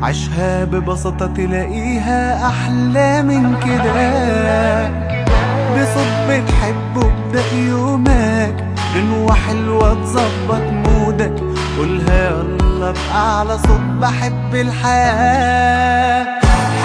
عيشها ببساطة تلاقيها أحلى من كده بصوت بتحبه ابدأ يومك غنوة حلوة تظبط مودك قولها يلا بأعلى صوت بحب الحياة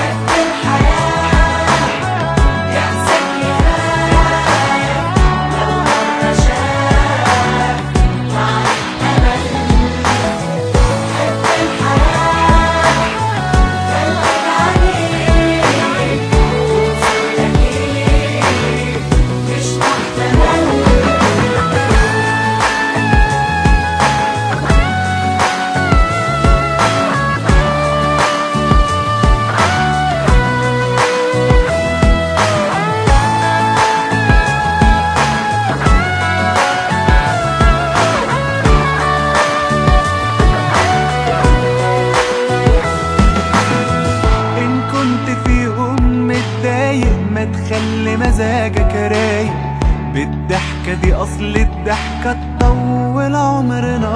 إن كنت في يوم متضايق ما تخلي مزاجك رايق بالضحكة دي أصل الضحكة تطول عمرنا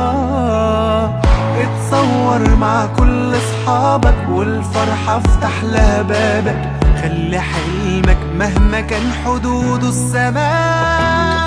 اتصور مع كل أصحابك والفرحة افتح لها بابك خلي حلمك مهما كان حدوده السماء